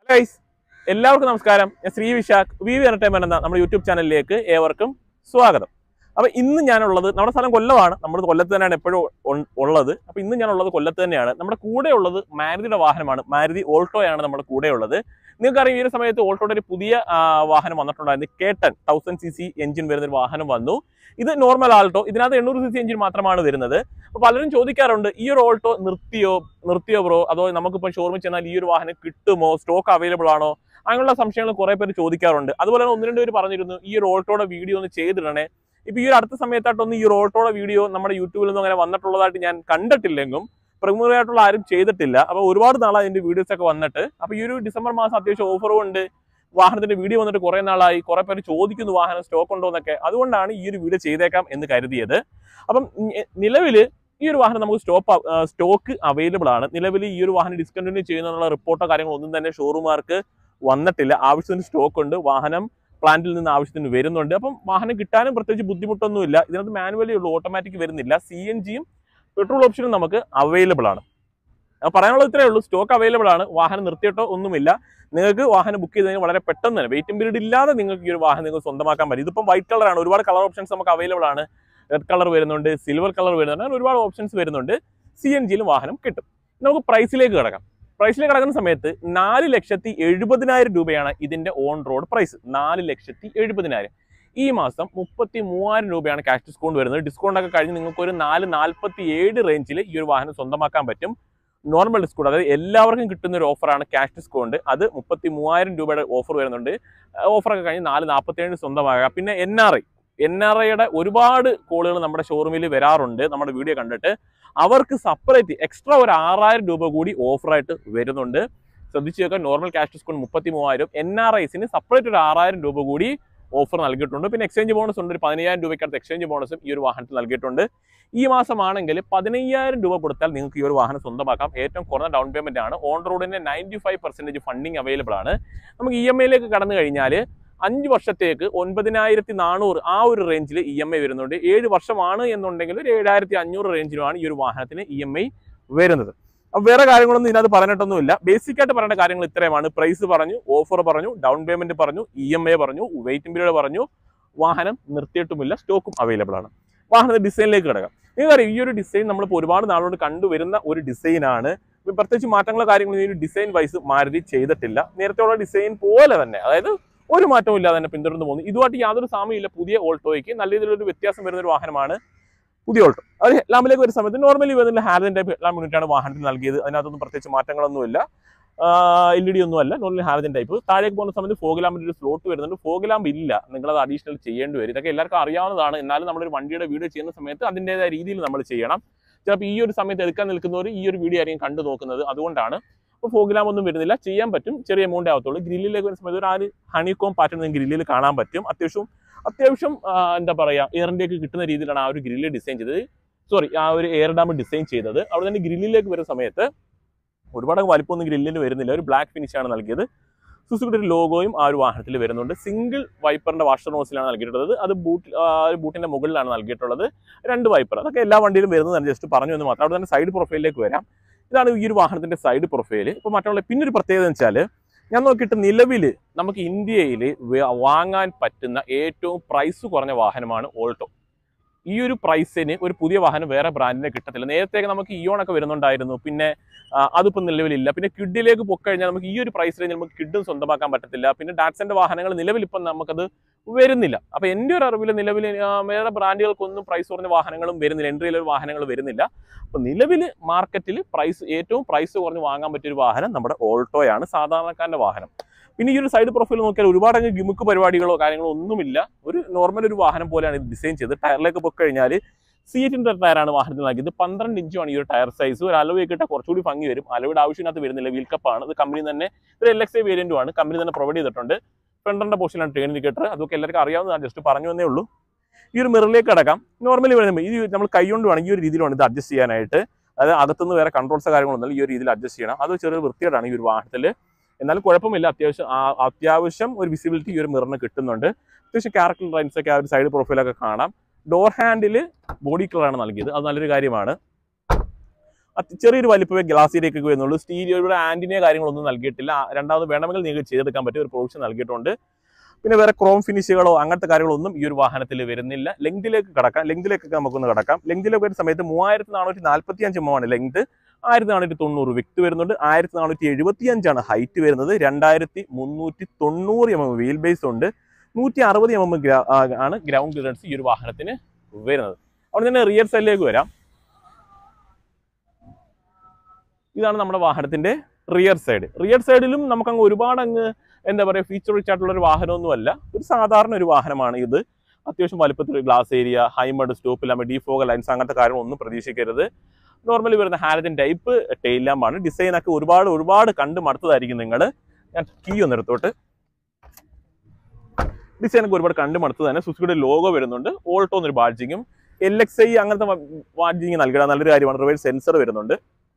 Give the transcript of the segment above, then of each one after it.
guys എല്ലാവർക്കും നമസ്കാരം ഞാൻ Sree Vishakh V V entertainment എന്ന നമ്മുടെ യൂട്യൂബ് ചാനലിലേക്ക് ഏവർക്കും സ്വാഗതം അപ്പൊ ഇന്ന് ഞാനുള്ളത് നമ്മുടെ സ്ഥലം കൊല്ലമാണ് നമ്മുടെ കൊല്ലത്ത് തന്നെയാണ് എപ്പോഴും ഉൾ- ഉള്ളത് അപ്പൊ ഇന്ന് ഞാനുള്ളത് കൊല്ലത്ത് തന്നെയാണ് നമ്മുടെ കൂടെ ഉള്ളത് മാരുതിയുടെ വാഹനമാണ് മാരുതി ഓൾട്ടോയാണ് നമ്മുടെ കൂടെ ഉള്ളത് നിങ്ങൾക്കറിയാം ഈ ഒരു സമയത്ത് ഓൾട്ടോയുടെ ഒരു പുതിയ ആ, വാഹനം വന്നിട്ടുണ്ടായിരുന്നു കേട്ടൺ തൗസൻഡ് സി സി എഞ്ചിൻ വരുന്ന ഒരു വാഹനം വന്നു ഇത് നോർമൽ ആൾട്ടോ ഇതിനകത്ത് എണ്ണൂറ് സി സി എഞ്ചിൻ മാത്രമാണ് വരുന്നത് അപ്പൊ പലരും ചോദിക്കാറുണ്ട് ഈ ഒരു ഓൾട്ടോ നിർത്തിയോ നിർത്തിയോ ബ്രോ അതോ നമുക്കിപ്പോൾ ഷോറൂമിൽ ചെന്നാൽ ഈ ഒരു വാഹനം കിട്ടുമോ സ്റ്റോക്ക് അവൈലബിൾ ആണോ അങ്ങനെയുള്ള സംശയങ്ങൾ കുറെ പേര് ചോദിക്കാറുണ്ട് അതുപോലെ തന്നെ ഒന്ന് രണ്ട് പേര് പറഞ്ഞിരുന്നു ഈ ഒരു ഓൾട്ടോയുടെ വീഡിയോ ഒന്ന് ചെയ്തിടണേ ഇപ്പൊ ഈ ഒരു അടുത്ത സമയത്തായിട്ടൊന്നും ഈ ഒരു ഓൾട്ടോയുടെ വീഡിയോ നമ്മുടെ യൂട്യൂബിൽ നിന്നും അങ്ങനെ വന്നിട്ടുള്ളതായിട്ട് ഞാൻ കണ്ടിട്ടില്ലെങ്കിലും പ്രമുഖരായിട്ടുള്ള ആരും ചെയ്തിട്ടില്ല അപ്പൊ ഒരുപാട് നാളായി അതിന്റെ വീഡിയോസ് ഒക്കെ വന്നിട്ട് അപ്പൊ ഈ ഒരു ഡിസംബർ മാസം അത്യാവശ്യം ഓഫറും ഉണ്ട് വാഹനത്തിന്റെ വീഡിയോ വന്നിട്ട് കുറെ നാളായി കുറെ പേര് ചോദിക്കുന്നു വാഹനം സ്റ്റോക്ക് ഉണ്ടോ എന്നൊക്കെ അതുകൊണ്ടാണ് ഈ ഒരു വീഡിയോ ചെയ്തേക്കാം എന്ന് കരുതിയത് അപ്പം നി- നിലവില് ഈ ഒരു വാഹനം നമുക്ക് സ്റ്റോപ്പ് സ്റ്റോക്ക് അവൈലബിൾ ആണ് നിലവിൽ ഈ ഒരു വാഹനം ഡിസ്കണ്ടിന്യൂ ചെയ്യുന്നുള്ള റിപ്പോർട്ടോ കാര്യങ്ങളോ ഒന്നും തന്നെ ഷോറൂമാർക്ക് വന്നിട്ടില്ല ആവശ്യത്തിന് സ്റ്റോക്ക് ഉണ്ട് വാഹനം പ്ലാന്റിൽ നിന്ന് ആവശ്യത്തിന് വരുന്നുണ്ട് അപ്പം വാഹനം കിട്ടാനും പ്രത്യേകിച്ച് ബുദ്ധിമുട്ടൊന്നുമില്ല ഇതിനകത്ത് മാനുവലി ഉള്ളൂ ഓട്ടോമാറ്റിക് വരുന്നില്ല സി എൻ ജിയും പെട്രോൾ ഓപ്ഷനും നമുക്ക് അവൈലബിൾ ആണ് അപ്പൊ പറയാനുള്ളത് ഇത്രയേ ഉള്ളൂ സ്റ്റോക്ക് അവൈലബിൾ ആണ് വാഹനം നിർത്തിയിട്ടോ ഒന്നുമില്ല നിങ്ങൾക്ക് വാഹനം ബുക്ക് ചെയ്തതിന് വളരെ പെട്ടെന്ന് തന്നെ വെയിറ്റിംഗ് പീരീഡ് ഇല്ലാതെ നിങ്ങൾക്ക് ഈ ഒരു വാഹനം നിങ്ങൾക്ക് സ്വന്തമാക്കാൻ പറ്റും ഇതിപ്പം വൈറ്റ് കളറാണ് ഒരുപാട് കളർ ഓപ്ഷൻസ് നമുക്ക് അവൈലബിൾ ആണ് റെഡ് കളർ വരുന്നുണ്ട് സിൽവർ കളർ വരുന്നുണ്ട് അങ്ങനെ ഒരുപാട് ഓപ്ഷൻസ് വരുന്നുണ്ട് സി എൻ ജിയിലും വാഹനം കിട്ടും നമുക്ക് പ്രൈസിലേക്ക് കിടക്കാം പ്രൈസിലേക്ക് കിടക്കുന്ന സമയത്ത് നാല് ലക്ഷത്തി എഴുപതിനായിരം രൂപയാണ് ഇതിന്റെ ഓൺ റോഡ് പ്രൈസ് നാല് ലക്ഷത്തി എഴുപതിനായിരം ഈ മാസം മുപ്പത്തി മൂവായിരം രൂപയാണ് ക്യാഷ് ഡിസ്കൗണ്ട് വരുന്നത് ഡിസ്കൗണ്ട് ഒക്കെ കഴിഞ്ഞ് നിങ്ങൾക്ക് ഒരു നാല് നാൽപ്പത്തി ഏഴ് റേഞ്ചിൽ ഈ ഒരു വാഹനം സ്വന്തമാക്കാൻ പറ്റും നോർമൽ ഡിസ്കൗണ്ട് അതായത് എല്ലാവർക്കും കിട്ടുന്ന ഒരു ഓഫറാണ് ക്യാഷ് ഡിസ്കൗണ്ട് അത് മുപ്പത്തി മൂവായിരം രൂപയുടെ ഓഫർ വരുന്നുണ്ട് ഓഫറൊക്കെ കഴിഞ്ഞ് നാല് നാൽപ്പത്തി ഏഴ് സ്വന്തമാകാം പിന്നെ N R I N R ഐയുടെ ഒരുപാട് കോളുകൾ നമ്മുടെ ഷോറൂമിൽ വരാറുണ്ട് നമ്മുടെ വീഡിയോ കണ്ടിട്ട് അവർക്ക് സെപ്പറേറ്റ് എക്സ്ട്രാ ഒരു ആറായിരം രൂപ കൂടി ഓഫറായിട്ട് വരുന്നുണ്ട് ശ്രദ്ധിച്ചു നോക്കാം നോർമൽ ക്യാഷ് ഡിസ്കൗണ്ട് മുപ്പത്തി മൂവായിരം എൻ ആർ ഐസിന് സെപ്പറേറ്റ് ഒരു ആറായിരം രൂപ കൂടി ഓഫർ നൽകിയിട്ടുണ്ട് പിന്നെ എക്സ്ചേഞ്ച് ബോണസ് ഉണ്ട് ഒരു പതിനയ്യായിരം രൂപയ്ക്കടുത്ത് എക്സ്ചേഞ്ച് ബോണസും ഈ ഒരു വാഹനത്തിൽ നൽകിയിട്ടുണ്ട് ഈ മാസമാണെങ്കിൽ പതിനയ്യായിരം രൂപ കൊടുത്താൽ നിങ്ങൾക്ക് ഈ ഒരു വാഹനം സ്വന്തമാക്കാം ഏറ്റവും കുറഞ്ഞ ഡൗൺ പേയ്മെന്റ് ആണ് ഓൺ റോഡിന്റെ ninety five percentage funding available ആണ് നമുക്ക് ഇ എം ഐയിലേക്ക് കടന്നു കഴിഞ്ഞാൽ അഞ്ച് വർഷത്തേക്ക് ഒൻപതിനായിരത്തി നാനൂറ് ആ ഒരു റേഞ്ചിൽ ഇ എം ഐ വരുന്നുണ്ട് ഏഴ് വർഷമാണ് എന്നുണ്ടെങ്കിൽ ഒരു ഏഴായിരത്തി അഞ്ഞൂറ് റേഞ്ചിലുമാണ് ഈ ഒരു വാഹനത്തിന് ഇ എം ഐ വരുന്നത് അപ്പൊ വേറെ കാര്യങ്ങളൊന്നും ഇതിനകത്ത് പറഞ്ഞിട്ടൊന്നുമില്ല ബേസിക് ആയിട്ട് പറയേണ്ട കാര്യങ്ങൾ ഇത്രയുമാണ് പ്രൈസ് പറഞ്ഞു ഓഫർ പറഞ്ഞു ഡൗൺ പേയ്മെന്റ് പറഞ്ഞു ഇ എം ഐ പറഞ്ഞു വെയിറ്റിംഗ് പീരീഡ് പറഞ്ഞു വാഹനം നിർത്തിയിട്ടുമില്ല സ്റ്റോക്കും അവൈലബിൾ ആണ് വാഹനത്തിന്റെ ഡിസൈനിലേക്ക് കിടക്കാം നിങ്ങൾക്കറിയാം ഈ ഒരു ഡിസൈൻ നമ്മളിപ്പോൾ ഒരുപാട് നാളോട് കണ്ടുവരുന്ന ഒരു ഡിസൈനാണ് ഇപ്പൊ പ്രത്യേകിച്ച് മാറ്റങ്ങളോ കാര്യങ്ങളോ ഈ ഒരു ഡിസൈൻ വൈസ് മാരുതി ചെയ്തിട്ടില്ല നേരത്തെയുള്ള ഡിസൈൻ പോലെ തന്നെ അതായത് ഒരു മാറ്റവും ഇല്ലാതെ തന്നെ പിന്തുടർന്ന് പോകുന്നു ഇതുമായിട്ട് യാതൊരു സാമ്യമില്ല പുതിയ ഓൾട്ടോയ്ക്ക് നല്ല രീതിയിലൊരു വ്യത്യാസം വരുന്ന ഒരു വാഹനമാണ് പുതിയ ഓൾട്ടോ അത് ഹെഡ്ലാമ്പിലേക്ക് വരുന്ന സമയത്ത് നോർമലി വരുന്ന ഹാരൻ ടൈപ്പ് ഹെഡ്ലാമ്പ് യൂണിറ്റാണ് വാഹനത്തിൽ നൽകിയത് അതിനകത്തൊന്നും പ്രത്യേകിച്ച് മാറ്റങ്ങളൊന്നുമില്ല എൽ ഇ ഡി ഒന്നും അല്ല നോർമലി ഹാരജൻ ടൈപ്പ് താഴേക്ക് പോകുന്ന സമയത്ത് ഫോഗ് ലാമ്പിന്റെ ഒരു സ്ലോട്ട് വരുന്നുണ്ട് ഫോഗ് ലാമ്പ് ഇല്ല നിങ്ങളത് അഡീഷണൽ ചെയ്യേണ്ടി വരും ഇതൊക്കെ എല്ലാവർക്കും അറിയാവുന്നതാണ് എന്നാലും നമ്മളൊരു വണ്ടിയുടെ വീഡിയോ ചെയ്യുന്ന സമയത്ത് അതിൻ്റെതായ രീതിയിൽ നമ്മൾ ചെയ്യണം ചിലപ്പോൾ ഈ ഒരു സമയത്ത് എടുക്കാൻ നിൽക്കുന്നവർ ഈ ഒരു വീഡിയോ ആയിരിക്കും കണ്ടു നോക്കുന്നത് അതുകൊണ്ടാണ് അപ്പോൾ ഫോഗ് ലാമ്പ് ഒന്നും വരുന്നില്ല ചെയ്യാൻ പറ്റും ചെറിയ എമൗണ്ട് ആവത്തുള്ളൂ ഗ്രില്ലിലേക്ക് വരുന്ന സമയത്ത് ഒരു ആ ഒരു ഹണിക്കോം പാറ്റേൺ ഗ്രില്ലിൽ കാണാൻ പറ്റും അത്യാവശ്യം അത്യാവശ്യം ആ, എന്താ പറയുക എയറിൻ്റെയൊക്കെ കിട്ടുന്ന രീതിയിലാണ് ആ ഒരു ഗ്രില്ല് ഡിസൈൻ ചെയ്തത് സോറി ആ ഒരു എയർ ഡാം ഡിസൈൻ ചെയ്തത് അവിടെ തന്നെ ഗ്രില്ലിലേക്ക് വരുന്ന സമയത്ത് ഒരുപാട് വലിപ്പമൊന്നും ഗ്രില്ലിന് വരുന്നില്ല ഒരു ബ്ലാക്ക് ഫിനിഷ് ആണ് നൽകിയത് സുസുക്കിയുടെ ഒരു ലോഗോയും ആ ഒരു വാഹനത്തിൽ വരുന്നുണ്ട് സിംഗിൾ വൈപ്പറിന്റെ വാഷർ നോസിലാണ് നൽകിയിട്ടുള്ളത് അത് ബൂട്ട് ബൂട്ടിന്റെ മുകളിലാണ് നൽകിയിട്ടുള്ളത് രണ്ട് വൈപ്പർ അതൊക്കെ എല്ലാ വണ്ടിയിലും വരുന്നതാണ് ജസ്റ്റ് പറഞ്ഞു എന്ന് മാത്രം അവിടെ തന്നെ സൈഡ് പ്രൊഫൈലിലേക്ക് വരാം ഇതാണ് ഈ ഒരു വാഹനത്തിന്റെ സൈഡ് പ്രൊഫൈൽ ഇപ്പോൾ മറ്റുള്ള പിന്നെ ഒരു പ്രത്യേകത എന്ന് വെച്ചാൽ ഞാൻ നോക്കിയിട്ട് നിലവിൽ നമുക്ക് ഇന്ത്യയിൽ വാങ്ങാൻ പറ്റുന്ന ഏറ്റവും പ്രൈസ് കുറഞ്ഞ വാഹനമാണ് ഓൾട്ടോ ഈ ഒരു പ്രൈസിന് ഒരു പുതിയ വാഹനം വേറെ ബ്രാൻഡിനെ കിട്ടത്തില്ല നേരത്തെ നമുക്ക് ഇയോൺ ഒക്കെ വരുന്നുണ്ടായിരുന്നു പിന്നെ ആ, അതിപ്പോൾ നിലവിലില്ല പിന്നെ കിഡിലേക്ക് പൊക്കഴിഞ്ഞാൽ നമുക്ക് ഈ ഒരു പ്രൈസ് റേഞ്ചിൽ നമുക്ക് കിഡും സ്വന്തമാക്കാൻ പറ്റത്തില്ല പിന്നെ ഡാറ്റ്സന്റെ വാഹനങ്ങൾ നിലവിൽ ഇപ്പം നമുക്കത് വരുന്നില്ല അപ്പൊ എൻ്റെ ഒരു അറിവിൽ നിലവിൽ ആ, വേറെ ബ്രാൻഡുകൾക്കൊന്നും പ്രൈസ് കുറഞ്ഞ വാഹനങ്ങളും വരുന്നില്ല എൻട്രി ലെവൽ വാഹനങ്ങൾ വരുന്നില്ല അപ്പൊ നിലവിൽ മാർക്കറ്റിൽ പ്രൈസ് ഏറ്റവും പ്രൈസ് കുറഞ്ഞ് വാങ്ങാൻ പറ്റിയ ഒരു വാഹനം നമ്മുടെ ഓൾട്ടോയാണ് സാധാരണക്കാരന്റെ വാഹനം പിന്നെ ഈ ഒരു സൈഡ് പ്രൊഫൈൽ നോക്കിയാൽ ഒരുപാട് അങ്ങ് ഗിമുക്ക് പരിപാടികളോ കാര്യങ്ങളോ ഒന്നുമില്ല ഒരു നോർമൽ ഒരു വാഹനം പോലെയാണ് ഇത് ഡിസൈൻ ചെയ്തത് ടയറിലേക്ക് പോയി കഴിഞ്ഞാൽ സീറ്റിന്റെ ടയറാണ് വാഹനത്തിൽ നൽകിയത് പന്ത്രണ്ട് ഇഞ്ചുമാണ് ഈ ഒരു ടയർ സൈസ് ഒരു അലവ് കിട്ടാൽ കുറച്ചുകൂടി ഭംഗി വരും അലവിടെ ആവശ്യത്തിനകത്ത് വരുന്നില്ല വീൽ കപ്പാണ് ഇത് കമ്പനി തന്നെ ഒരു എൽ എക്സ് ഐ വേരിയന്റും ആണ് കമ്പനി തന്നെ പ്രൊവൈഡ് ചെയ്തിട്ടുണ്ട് ഫ്രണ്ടിന്റെ പോർഷനിലാണ് ട്രെയിൻ ഇൻഡിക്കേറ്റർ അതൊക്കെ എല്ലാവർക്കും അറിയാവുന്നതാണ് ജസ്റ്റ് പറഞ്ഞു എന്നേ ഉള്ളൂ ഈ ഒരു മിററിലേക്ക് കിടക്കാം നോർമലി വരുമ്പോൾ ഈ നമ്മൾ കൈ കൊണ്ട് വേണം ഈ ഒരു രീതിയിലാണ് ഇത് അഡ്ജസ്റ്റ് ചെയ്യാനായിട്ട് അതായത് അകത്തുനിന്ന് വേറെ കൺട്രോൾസ് കാര്യങ്ങളൊന്നും ഈ ഒരു രീതിയിൽ അഡ്ജസ്റ്റ് ചെയ്യണം അത് ചെറിയ വൃത്തികേടാണ് ഈ ഒരു വാഹനത്തിൽ എന്നാലും കുഴപ്പമില്ല അത്യാവശ്യം ആ- അത്യാവശ്യം ഒരു വിസിബിലിറ്റി ഈ ഒരു മിററിന് കിട്ടുന്നുണ്ട് അത്യാവശ്യം ക്യാരക്ടർ ലൈൻസ് ഒക്കെ ആ ഒരു സൈഡ് പ്രൊഫൈലൊക്കെ കാണാം ഡോർ ഹാൻഡിൽ ബോഡി കളറാണ് നൽകിയത് അത് നല്ലൊരു കാര്യമാണ് അത് ചെറിയൊരു വലിപ്പമേ ഗ്ലാസിലേക്ക് വരുന്നുള്ളൂ സ്റ്റീരിയോ ഇവിടെ ആന്റിനിയോ കാര്യങ്ങളൊന്നും നൽകിയിട്ടില്ല ആ, രണ്ടാമത് വേണമെങ്കിൽ നിങ്ങൾക്ക് ചെയ്തെടുക്കാൻ പറ്റിയ ഒരു പ്രൊവിഷൻ നൽകിയിട്ടുണ്ട് പിന്നെ വേറെ ക്രോം ഫിനിഷുകളോ അങ്ങനത്തെ കാര്യങ്ങളൊന്നും ഈ ഒരു വാഹനത്തിൽ വരുന്നില്ല ലെങ്തിലേക്ക് കടക്കാം ലെങ്തിലേക്കൊക്കെ നമുക്കൊന്ന് കടക്കാം ലെങ്തിലേക്ക് വരുന്ന സമയത്ത് മൂവായിരത്തി നാനൂറ്റി നാൽപ്പത്തി അഞ്ച് ആണ് ലെങ്ത് ആയിരത്തി നാനൂറ്റി തൊണ്ണൂറ് വിക്ത് വരുന്നുണ്ട് ആയിരത്തി നാനൂറ്റി എഴുപത്തി അഞ്ചാണ് ഹൈറ്റ് വരുന്നത് രണ്ടായിരത്തി മുന്നൂറ്റി തൊണ്ണൂറ് എം എം വീൽ ബേസ് ഉണ്ട് നൂറ്റി അറുപത് എം എം ആണ് ഗ്രൗണ്ട് ക്ലിയറൻസ് ഈ ഒരു വാഹനത്തിന് വരുന്നത് അവിടെ തന്നെ റിയർ സൈഡിലേക്ക് വരാം ഇതാണ് നമ്മുടെ വാഹനത്തിന്റെ റിയർ സൈഡ് റിയർ സൈഡിലും നമുക്കങ്ങ് ഒരുപാട് അങ്ങ് എന്താ പറയുക ഫീച്ചർ റിച്ച് ആയിട്ടുള്ള ഒരു വാഹനമൊന്നുമല്ല ഒരു സാധാരണ ഒരു വാഹനമാണ് ഇത് അത്യാവശ്യം വലുപ്പത്തിൽ glass area high mount stop lamp defogger lines അങ്ങനത്തെ കാര്യങ്ങളൊന്നും പ്രതീക്ഷിക്കരുത് നോർമലി വരുന്ന ഹാരജൻ ടൈപ്പ് ടെയിൽ ലാമ്പാണ് ഡിസൈൻ ഒക്കെ ഒരുപാട് ഒരുപാട് കണ്ട് മടുത്തതായിരിക്കും നിങ്ങൾ ഞാൻ കീ ഒന്ന് എടുത്തോട്ട് ഡിസൈൻ ഒക്കെ ഒരുപാട് കണ്ട് മടുത്തത് തന്നെ സുസുക്കിയുടെ ലോഗോ വരുന്നുണ്ട് ഓൾട്ടോ എന്നൊരു ബാഡ്ജിങ്ങും എൽ എക്സ് ഐ അങ്ങനത്തെ ബാഡ്ജിങ് നൽകുക നല്ലൊരു കാര്യമാണ് റിവേഴ്സ് സെൻസർ വരുന്നുണ്ട്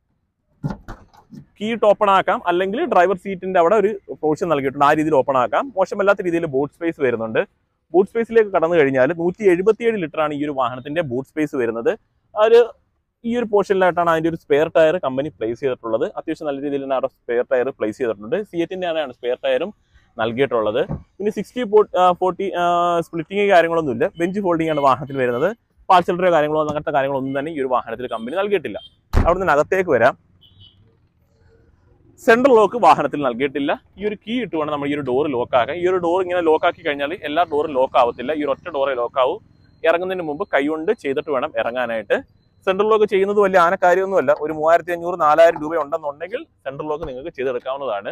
കീ ഓപ്പൺ ആക്കാം അല്ലെങ്കിൽ ഡ്രൈവർ സീറ്റിന്റെ അവിടെ ഒരു പ്രൊവിഷൻ നൽകിയിട്ടുണ്ട് ആ രീതിയിൽ ഓപ്പൺ ആക്കാം മോശമല്ലാത്ത രീതിയിൽ ബൂട്ട് സ്പേസ് വരുന്നുണ്ട് ബൂട്ട് സ്പേസിലേക്ക് കടന്നു കഴിഞ്ഞാൽ നൂറ്റി എഴുപത്തിയേഴ് ലിറ്റർ ആണ് ഈ ഒരു വാഹനത്തിന്റെ ബൂട്ട് സ്പേസ് വരുന്നത് ആ ഒരു ഈ ഒരു പോർഷനിലായിട്ടാണ് അതിന്റെ ഒരു സ്പെയർ ടയർ കമ്പനി പ്ലേസ് ചെയ്തിട്ടുള്ളത് അത്യാവശ്യം നല്ല രീതിയിൽ തന്നെ അവിടെ സ്പെയർ ടയർ പ്ലേസ് ചെയ്തിട്ടുണ്ട് സിയറ്റിന്റെ ആണ് സ്പെയർ ടയറും നൽകിയിട്ടുള്ളത് പിന്നെ സിക്സ്റ്റി ഫോർട്ടി സ്പ്ലിറ്റിംഗ് കാര്യങ്ങളൊന്നുമില്ല ബെഞ്ച് ഫോൾഡിംഗ് ആണ് വാഹനത്തിൽ വരുന്നത് പാർസൽറ്ററോ കാര്യങ്ങളോ അങ്ങനത്തെ കാര്യങ്ങളൊന്നും തന്നെ ഈ ഒരു വാഹനത്തിൽ കമ്പനി നൽകിയിട്ടില്ല അവിടെ നിന്ന് അകത്തേക്ക് വരാം സെൻട്രൽ ലോക്ക് വാഹനത്തിൽ നൽകിയിട്ടില്ല ഈ ഒരു കീ ഇട്ട് വേണം നമ്മൾ ഈ ഒരു ഡോർ ലോക്ക് ആക്കാൻ ഈ ഒരു ഡോർ ഇങ്ങനെ ലോക്ക് ആക്കി കഴിഞ്ഞാൽ എല്ലാ ഡോറും ലോക്ക് ആവത്തില്ല ഈ ഒരു ഒറ്റ ഡോറേ ലോക്ക് ആവൂ ഇറങ്ങുന്നതിന് മുമ്പ് കൈകൊണ്ട് ചെയ്തിട്ട് വേണം ഇറങ്ങാനായിട്ട് സെൻട്രൽ ലോക്ക് ചെയ്യുന്നത് വലിയ ആന കാര്യമൊന്നുമല്ല ഒരു മൂവായിരത്തി അഞ്ഞൂറ് നാലായിരം രൂപ ഉണ്ടെന്നുണ്ടെങ്കിൽ സെൻട്രൽ ലോക്ക് നിങ്ങൾക്ക് ചെയ്തെടുക്കാവുന്നതാണ്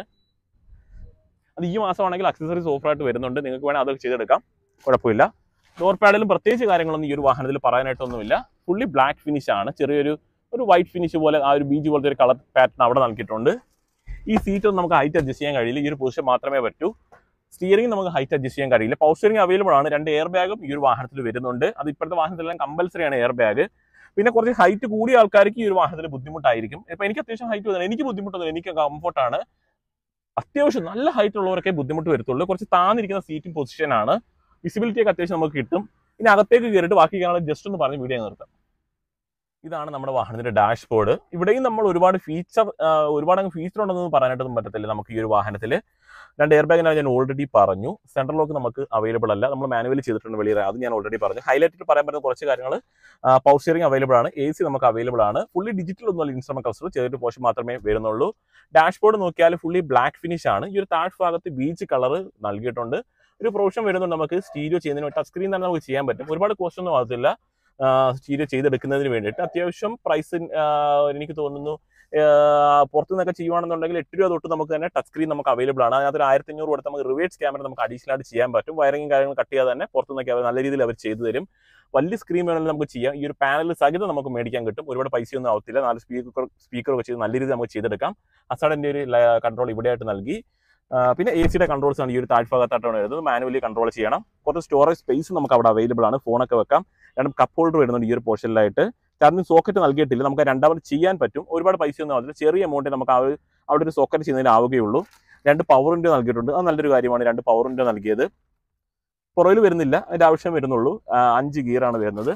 അത് ഈ മാസമാണെങ്കിൽ അക്സസറീസ് ഓഫറായിട്ട് വരുന്നുണ്ട് നിങ്ങൾക്ക് വേണമെങ്കിൽ അതൊക്കെ ചെയ്തെടുക്കാം കുഴപ്പമില്ല ഡോർ പാഡിലും പ്രത്യേകിച്ച് കാര്യങ്ങളൊന്നും ഈ ഒരു വാഹനത്തിൽ പറയാനായിട്ടൊന്നുമില്ല ഫുള്ളി ബ്ലാക്ക് ഫിനിഷ് ആണ് ചെറിയൊരു ഒരു വൈറ്റ് ഫിനിഷ് പോലെ ആ ഒരു ബീജ് പോലത്തെ ഒരു കളർ പാറ്റേൺ അവിടെ നൽകിയിട്ടുണ്ട് ഈ സീറ്റ് ഒന്നും നമുക്ക് ഹൈറ്റ് അഡ്ജസ്റ്റ് ചെയ്യാൻ കഴിയില്ല ഈ ഒരു പൊസിഷൻ മാത്രമേ പറ്റൂ സ്റ്റിയറിംഗ് നമുക്ക് ഹൈറ്റ് അഡ്ജസ്റ്റ് ചെയ്യാൻ കഴിയില്ല പവർ സ്റ്റിയറിംഗ് അവൈലബിൾ ആണ് രണ്ട് എയർ ബാഗും ഈ ഒരു വാഹനത്തിൽ വരുന്നുണ്ട് അത് ഇപ്പോഴത്തെ വാഹനത്തിലെല്ലാം കമ്പൽസറി ആണ് എയർ ബാഗ് പിന്നെ കുറച്ച് ഹൈറ്റ് കൂടിയ ആൾക്കാർക്ക് ഈ ഒരു വാഹനത്തിൽ ബുദ്ധിമുട്ടായിരിക്കും ഇപ്പൊ എനിക്ക് അത്യാവശ്യം ഹൈറ്റ് വരുന്നത് എനിക്ക് ബുദ്ധിമുട്ടൊന്നും എനിക്ക് കംഫർട്ടാണ് അത്യാവശ്യം നല്ല ഹൈറ്റ് ഉള്ളവർക്കേ ബുദ്ധിമുട്ട് വരത്തുള്ളൂ കുറച്ച് താന്നിരിക്കുന്ന സീറ്റിംഗ് പൊസിഷനാണ് വിസിബിലിറ്റി ഒക്കെ അത്യാവശ്യം നമുക്ക് കിട്ടും ഇനി അകത്തേക്ക് കയറിയിട്ട് ബാക്കി കാണാൻ ജസ്റ്റ് ഒന്ന് പറഞ്ഞ് വീഡിയോ നിർത്താം ഇതാണ് നമ്മുടെ വാഹനത്തിന്റെ ഡാഷ് ബോർഡ് ഇവിടെയും നമ്മൾ ഒരുപാട് ഫീച്ചർ ഒരുപാട് അങ്ങ് ഫീച്ചർ ഉണ്ടെന്ന് പറയാനായിട്ടൊന്നും പറ്റത്തില്ല നമുക്ക് ഈ ഒരു വാഹനത്തിൽ രണ്ട് എയർ ബാഗിനാണ് ഞാൻ ഓൾറെഡി പറഞ്ഞു സെൻട്രൽ ലോക്ക് നമുക്ക് അവൈലബിൾ അല്ല നമ്മൾ മാനുവലി ചെയ്തിട്ടുണ്ട് വെളിയിൽ അത് ഞാൻ ഓൾറെഡി പറഞ്ഞു ഹൈലൈറ്റ് പറയാൻ പറ്റുന്ന കുറച്ച് കാര്യങ്ങൾ പവർ സ്റ്റിയറിംഗ് അവൈലബിൾ ആണ് എ സി നമുക്ക് അവൈലബിൾ ആണ് ഫുള്ളി ഡിജിറ്റൽ ഒന്നുമല്ല ഇൻസ്ട്രുമെന്റ് കസ്റ്റർ ചെറിയൊരു പോർഷൻ മാത്രമേ വരുന്നുള്ളൂ ഡാഷ് ബോർഡ് നോക്കിയാൽ ഫുള്ളി ബ്ലാക്ക് ഫിനിഷ് ആണ് ഈ ഒരു താഴ് ഭാഗത്ത് ബീച്ച് കളർ നൽകിയിട്ടുണ്ട് ഒരു പ്രൊവിഷൻ വരുന്നുണ്ട് നമുക്ക് സ്റ്റീരിയോ ചെയ്യുന്നതിന് ടച്ച് സ്ക്രീൻ തന്നെ നമുക്ക് ചെയ്യാൻ പറ്റും ഒരുപാട് കോസ്റ്റ് ഒന്നും ആകത്തില്ല സ്റ്റീരിയോ ചെയ്തെടുക്കുന്നതിന് വേണ്ടിയിട്ട് അത്യാവശ്യം പ്രൈസ് എനിക്ക് തോന്നുന്നു പുറത്തു നിന്നൊക്കെ ചെയ്യുവാണെന്നുണ്ടെങ്കിൽ എട്ട് രൂപ തൊട്ട് നമുക്ക് തന്നെ ടച്ച് സ്ക്രീൻ നമുക്ക് അവൈലബിൾ ആണ് അതിനകത്ത് ഒരു ആയിരത്തി അഞ്ഞൂറ് കൊടുത്ത് നമുക്ക് റിവേഴ്സ് ക്യാമറ നമുക്ക് അഡീഷണൽ ആയിട്ട് ചെയ്യാൻ പറ്റും വയറിംഗ് കാര്യങ്ങൾ കട്ട് ചെയ്യാതെ തന്നെ പുറത്തു നിന്നൊക്കെ അവർ നല്ല രീതിയിൽ അവർ ചെയ്തു തരും വലിയ സ്ക്രീൻ വേണമെങ്കിൽ നമുക്ക് ചെയ്യാം ഈ ഒരു പാനൽ സഹിതം നമുക്ക് മേടിക്കാൻ കിട്ടും ഒരുപാട് പൈസയൊന്നും ആവത്തില്ല നാല് സ്പീക്കർ സ്പീക്കറൊക്കെ ചെയ്ത് നല്ല രീതിയിൽ നമുക്ക് ചെയ്തെടുക്കാം അസാഡിന്റെ ഒരു കൺട്രോൾ ഇവിടെയായിട്ട് നൽകി ആ, പിന്നെ എ സിയുടെ കൺട്രോൾസ് ആണ് ഈ ഒരു താഴ്ഭാഗത്തായിട്ടാണ് വരുന്നത് മാനുവലി കൺട്രോൾ ചെയ്യണം കുറച്ച് സ്റ്റോറേജ് സ്പേസ് നമുക്ക് അവിടെ അവൈലബിൾ ആണ് ഫോണൊക്കെ വെക്കാം രണ്ടും കപ്പ് ഹോൾഡർ വരുന്നുണ്ട് ഈ ഒരു പോർഷനിലായിട്ട് ചാർജിങ് സോക്കറ്റ് നൽകിയിട്ടില്ല നമുക്ക് രണ്ടാമത് ചെയ്യാൻ പറ്റും ഒരുപാട് പൈസയൊന്നും ആവില്ല ചെറിയ എമൗണ്ട് നമുക്ക് ആ ഒരു അവിടെ ഒരു സോക്കറ്റ് ചെയ്യുന്നതിന് ആവുകയുള്ളൂ രണ്ട് പവർ വിൻഡോ നൽകിയിട്ടുണ്ട് അത് നല്ലൊരു കാര്യമാണ് രണ്ട് പവർ വിൻഡോ നൽകിയത് പുറകിൽ വരുന്നില്ല അതിന്റെ ആവശ്യം വരുന്നുള്ളൂ ആ, അഞ്ച് ഗിയർ ആണ് വരുന്നത്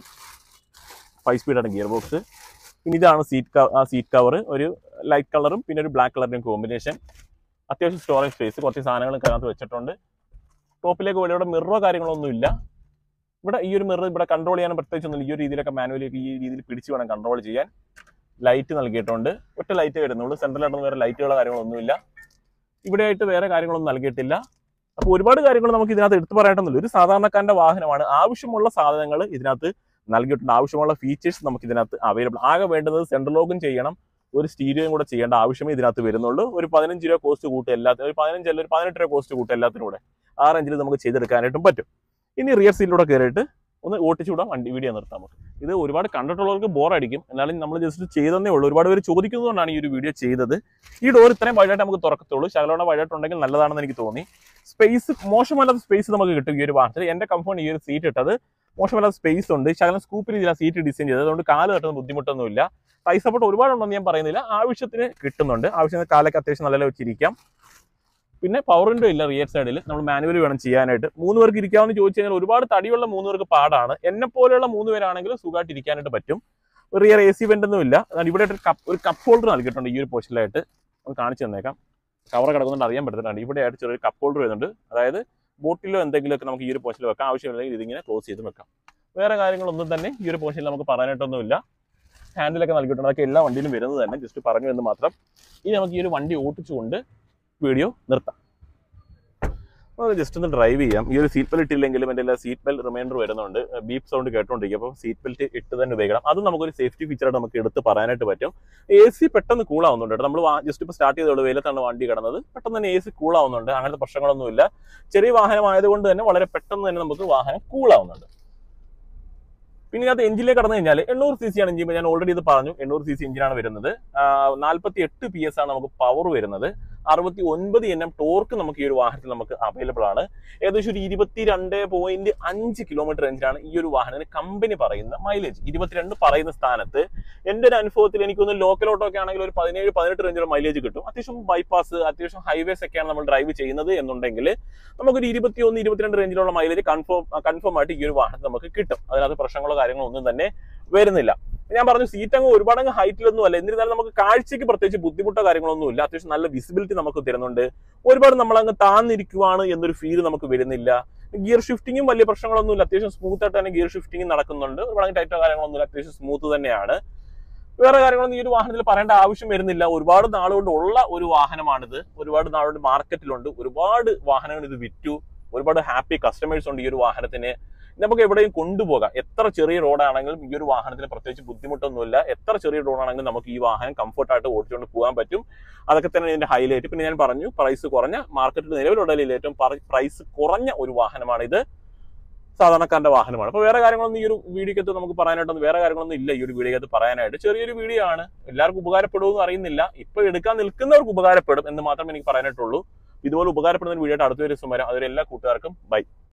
ഫൈവ് സ്പീഡാണ് ഗിയർ ബോക്സ് പിന്നെ ഇതാണ് സീറ്റ് സീറ്റ് കവർ ഒരു ലൈറ്റ് കളറും പിന്നെ ഒരു ബ്ലാക്ക് കളറിന്റെയും കോമ്പിനേഷൻ അത്യാവശ്യം സ്റ്റോറേജ് സ്പേസ് കുറച്ച് സാധനങ്ങൾ അതിനകത്ത് വെച്ചിട്ടുണ്ട് ടോപ്പിലേക്ക് ഇവിടെ ഇവിടെ മിററോ കാര്യങ്ങളോ ഒന്നും ഇല്ല ഇവിടെ ഈ ഒരു മിറർ ഇവിടെ കൺട്രോൾ ചെയ്യാൻ പ്രത്യേകിച്ചൊന്നും ഈ ഒരു രീതിയിലൊക്കെ മാനുവലി ഈ രീതിയിൽ പിടിച്ച് വേണം കൺട്രോൾ ചെയ്യാൻ ലൈറ്റ് നൽകിയിട്ടുണ്ട് ഒറ്റ ലൈറ്റ് വരുന്നുള്ളൂ സെൻട്രലായിട്ടൊന്നും വേറെ ലൈറ്റുകളോ കാര്യങ്ങളൊന്നുമില്ല ഇവിടെയായിട്ട് വേറെ കാര്യങ്ങളൊന്നും നൽകിയിട്ടില്ല അപ്പോൾ ഒരുപാട് കാര്യങ്ങൾ നമുക്ക് ഇതിനകത്ത് എടുത്തു പറയാനൊന്നുമില്ല ഒരു സാധാരണക്കാരന്റെ വാഹനമാണ് ആവശ്യമുള്ള സാധനങ്ങൾ ഇതിനകത്ത് നൽകിയിട്ടുണ്ട് ആവശ്യമുള്ള ഫീച്ചേഴ്സ് നമുക്ക് ഇതിനകത്ത് അവൈലബിൾ ആകെ വേണ്ടത് സെൻട്രൽ ലോക്കും ചെയ്യണം ഒരു സ്റ്റീരിയോയും കൂടെ ചെയ്യേണ്ട ആവശ്യമേ ഇതിനകത്ത് വരുന്നുള്ളൂ ഒരു പതിനഞ്ച് രൂപ കോസ്റ്റ് കൂട്ടും എല്ലാത്തിനും ഒരു പതിനഞ്ചല്ല ഒരു പതിനെട്ട് രൂപ കോസ്റ്റ് കൂട്ടും എല്ലാത്തിനും കൂടെ ആ റേഞ്ചിൽ നമുക്ക് ചെയ്തെടുക്കാനായിട്ടും പറ്റും ഇനി റിയർ സീറ്റിലൂടെ കയറിയിട്ട് ഒന്ന് ഓട്ടിച്ചു വിടാം വണ്ടി വീഡിയോ നിർത്താം നമുക്ക് ഇത് ഒരുപാട് കണ്ടിട്ടുള്ളവർക്ക് ബോർ അടിക്കും എന്നാലും നമ്മൾ ജസ്റ്റ് ചെയ്തതേ ഉള്ളൂ ഒരുപാട് പേര് ചോദിക്കുന്നതുകൊണ്ടാണ് ഈ ഒരു വീഡിയോ ചെയ്തത് ഈ ഡോർ ഇത്രയും വൈഡായിട്ട് നമുക്ക് തുറക്കത്തുള്ളൂ ശകലോടെ വൈഡായിട്ടുണ്ടെങ്കിൽ നല്ലതാണെന്ന് എനിക്ക് തോന്നി സ്പേസ് മോശമല്ലാത്ത സ്പേസ് നമുക്ക് കിട്ടും ഈ ഒരു വാഹനത്തിൽ എന്റെ കംഫോർട്ട് ഈ ഒരു സീറ്റ് ഇട്ടത് മോശമല്ലാത്ത സ്പേസ് ഉണ്ട് ശകലം സ്കൂപ്പ് രീതിയിൽ സീറ്റ് ഡിസൈൻ ചെയ്തത് അതുകൊണ്ട് കാല് തട്ടുന്ന ബുദ്ധിമുട്ടൊന്നുമില്ല ടൈ സപ്പോർട്ട് ഒരുപാടുണ്ടെന്ന് ഞാൻ പറയുന്നില്ല ആവശ്യത്തിന് കിട്ടുന്നുണ്ട് ആവശ്യത്തിന് കാലൊക്കെ അത്യാവശ്യം നല്ല വെച്ചിരിക്കാം പിന്നെ പവർ വിൻഡോ ഇല്ല റിയർ സൈഡിൽ നമ്മൾ മാനുവലി വേണം ചെയ്യാനായിട്ട് മൂന്ന് പേർക്ക് ഇരിക്കാമെന്ന് ചോദിച്ചു കഴിഞ്ഞാൽ ഒരുപാട് തടിയുള്ള മൂന്ന് പേർക്ക് പാടാണ് എന്നെ പോലെയുള്ള മൂന്ന് പേരാണെങ്കിൽ സുഖമായിട്ട് ഇരിക്കാനായിട്ട് പറ്റും റിയർ എ സി വെന്റ് ഒന്നും ഇല്ല എന്നാൽ ഇവിടെ ഒരു കപ്പ് ഒരു കപ്പ് ഹോൾഡർ നൽകിയിട്ടുണ്ട് ഈ ഒരു പോർഷനിലായിട്ട് ഒന്ന് കാണിച്ചു തന്നേക്കാം കവർ കിടക്കുന്നുണ്ട് അറിയാൻ പറ്റുന്നുണ്ട് ഇവിടെ ആയിട്ട് ചെറിയൊരു കപ്പ് ഹോൾഡർ വരുന്നുണ്ട് അതായത് ബോട്ടിലോ എന്തെങ്കിലുമൊക്കെ നമുക്ക് ഈ ഒരു പോർഷനിൽ വെക്കാം ആവശ്യമില്ലെങ്കിൽ ഇതിങ്ങനെ ക്ലോസ് ചെയ്ത് വെക്കാം വേറെ കാര്യങ്ങളൊന്നും തന്നെ ഈ ഒരു പോർഷനിൽ നമുക്ക് പറയാനായിട്ടൊന്നുമില്ല ഹാൻഡിലൊക്കെ നൽകിയിട്ടുണ്ട് അതൊക്കെ എല്ലാ വണ്ടിയിലും വരുന്നത് തന്നെ ജസ്റ്റ് പറഞ്ഞു എന്ന് മാത്രം ഇനി നമുക്ക് ഈ ഒരു വണ്ടി ഓടിച്ചുകൊണ്ട് വീഡിയോ നിർത്താം നമുക്ക് ജസ്റ്റ് ഒന്ന് ഡ്രൈവ് ചെയ്യാം ഈ ഒരു സീറ്റ് ബെൽറ്റ് ഇല്ലെങ്കിലും എൻ്റെ എല്ലാ സീറ്റ് ബെൽറ്റ് റിമൈൻഡർ വരുന്നുണ്ട് ബീപ്പ് സൗണ്ട് കേട്ടോണ്ടിരിക്കും അപ്പോൾ സീറ്റ് ബെൽറ്റ് ഇട്ട് തന്നെ ഉപയോഗിക്കണം അത് നമുക്കൊരു സേഫ്റ്റി ഫീച്ചറായിട്ട് നമുക്ക് എടുത്ത് പറയാനായിട്ട് പറ്റും എ സി പെട്ടെന്ന് കൂൾ ആവുന്നുണ്ട് കേട്ടോ നമ്മൾ ജസ്റ്റ് ഇപ്പോൾ സ്റ്റാർട്ട് ചെയ്തോളൂ വെയിലത്താണ് വണ്ടി കിടന്നത് പെട്ടെന്ന് തന്നെ എ സി കൂൾ ആവുന്നുണ്ട് അങ്ങനത്തെ പ്രശ്നങ്ങളൊന്നുമില്ല ചെറിയ വാഹനമായതുകൊണ്ട് തന്നെ വളരെ പെട്ടെന്ന് തന്നെ നമുക്ക് വാഹനം കൂൾ ആവുന്നുണ്ട് പിന്നെ ഇതിനകത്ത് എഞ്ചിനിലേക്ക് കടന്നു കഴിഞ്ഞാൽ എണ്ണൂറ് സി സി ആണ് എഞ്ചിൻ ഞാൻ ഓൾറെഡി ഇത് പറഞ്ഞു എണ്ണൂറ് സി സി എഞ്ചിനാണ് വരുന്നത് നാൽപ്പത്തി എട്ട് പി എസ് ആണ് നമുക്ക് പവർ വരുന്നത് അറുപത്തി ഒൻപത് എൻ എം ടോർക്ക് നമുക്ക് ഈ ഒരു വാഹനത്തിൽ നമുക്ക് അവൈലബിൾ ആണ് ഏകദേശം ഒരു ഇരുപത്തി രണ്ട് പോയിന്റ് അഞ്ച് കിലോമീറ്റർ റേഞ്ചിലാണ് ഈ ഒരു വാഹനത്തിന് കമ്പനി പറയുന്ന മൈലേജ് ഇരുപത്തിരണ്ട് പറയുന്ന സ്ഥാനത്ത് എൻ്റെ ഒരു അനുഭവത്തിൽ എനിക്കൊന്ന് ലോക്കൽ ഓട്ടോ ഒക്കെ ആണെങ്കിൽ ഒരു പതിനേഴ് പതിനെട്ട് റേഞ്ചിലുള്ള മൈലേജ് കിട്ടും അത്യാവശ്യം ബൈപ്പാസ് അത്യാവശ്യം ഹൈവേസ് ഒക്കെയാണ് നമ്മൾ ഡ്രൈവ് ചെയ്യുന്നത് എന്നുണ്ടെങ്കിൽ നമുക്കൊരു ഇരുപത്തി ഒന്ന് ഇരുപത്തിരണ്ട് റേഞ്ചിലുള്ള മൈലേജ് കൺഫേം കൺഫേം ആയിട്ട് ഈ ഒരു വാഹനത്തിൽ നമുക്ക് കിട്ടും അതിനകത്ത് പ്രശ്നങ്ങളോ കാര്യങ്ങളോ ഒന്നും തന്നെ വരുന്നില്ല ഞാൻ പറഞ്ഞു സീറ്റ് അങ്ങ് ഒരുപാട് അങ്ങ് ഹൈറ്റിലൊന്നും അല്ല എന്നിരുന്നാലും നമുക്ക് കാഴ്ചയ്ക്ക് പ്രത്യേകിച്ച് ബുദ്ധിമുട്ടോ കാര്യങ്ങളൊന്നും ഇല്ല അത്യാവശ്യം നല്ല വിസിബിലിറ്റി നമുക്ക് തരുന്നുണ്ട് ഒരുപാട് നമ്മൾ അങ്ങ് താന്നിരിക്കുവാണ് എന്നൊരു ഫീൽ നമുക്ക് വരുന്നില്ല ഗിയർ ഷിഫ്റ്റിങ്ങും വലിയ പ്രശ്നങ്ങളൊന്നുമില്ല അത്യാവശ്യം സ്മൂത്ത് ആയിട്ട് തന്നെ ഗിയർ ഷിഫ്റ്റിംഗ് നടക്കുന്നുണ്ട് ഒരുപാട് ടൈറ്റോ കാര്യങ്ങളൊന്നുമില്ല അത്യാവശ്യം സ്മൂത്ത് തന്നെയാണ് വേറെ കാര്യങ്ങളൊന്നും ഈ ഒരു വാഹനത്തിൽ പറയേണ്ട ആവശ്യം വരുന്നില്ല ഒരുപാട് നാളുകൊണ്ട് ഉള്ള ഒരു വാഹനമാണിത് ഒരുപാട് നാളുകൊണ്ട് മാർക്കറ്റിലുണ്ട് ഒരുപാട് വാഹനങ്ങൾ ഇത് വിറ്റു ഒരുപാട് ഹാപ്പി കസ്റ്റമേഴ്സ് ഉണ്ട് ഈ ഒരു വാഹനത്തിന് നമുക്ക് എവിടെയും കൊണ്ടുപോകാം എത്ര ചെറിയ റോഡാണെങ്കിലും ഈ ഒരു വാഹനത്തിന് പ്രത്യേകിച്ച് ബുദ്ധിമുട്ടൊന്നുമില്ല എത്ര ചെറിയ റോഡാണെങ്കിലും നമുക്ക് ഈ വാഹനം കംഫർട്ടായിട്ട് ഓടിച്ചുകൊണ്ട് പോകാൻ പറ്റും അതൊക്കെ തന്നെ ഇതിന്റെ ഹൈലൈറ്റ് പിന്നെ ഞാൻ പറഞ്ഞു പ്രൈസ് കുറഞ്ഞ മാർക്കറ്റിൽ നിലവിലുള്ളതിൽ ഏറ്റവും പ്രൈസ് കുറഞ്ഞ ഒരു വാഹനമാണിത് സാധാരണക്കാരന്റെ വാഹനമാണ് അപ്പോൾ വേറെ കാര്യങ്ങളൊന്നും ഈ ഒരു വീഡിയോക്കകത്ത് നമുക്ക് പറയാനായിട്ടൊന്നും വേറെ കാര്യങ്ങളൊന്നും ഇല്ല ഈ ഒരു വീഡിയോക്കകത്ത് പറയാനായിട്ട് ചെറിയൊരു വീഡിയോ ആണ് എല്ലാവർക്കും ഉപകാരപ്പെടുമെന്ന് അറിയുന്നില്ല ഇപ്പൊ എടുക്കാൻ നിൽക്കുന്നവർക്ക് ഉപകാരപ്പെടും എന്ന് മാത്രമേ എനിക്ക് പറയാനായിട്ടുള്ളൂ ഇതുപോലെ ഉപകാരപ്പെടുന്ന ഒരു വീഡിയോ ആയിട്ട് അടുത്ത ദിവസം വരാം അതുവരെ എല്ലാ കൂട്ടുകാർക്കും ബൈ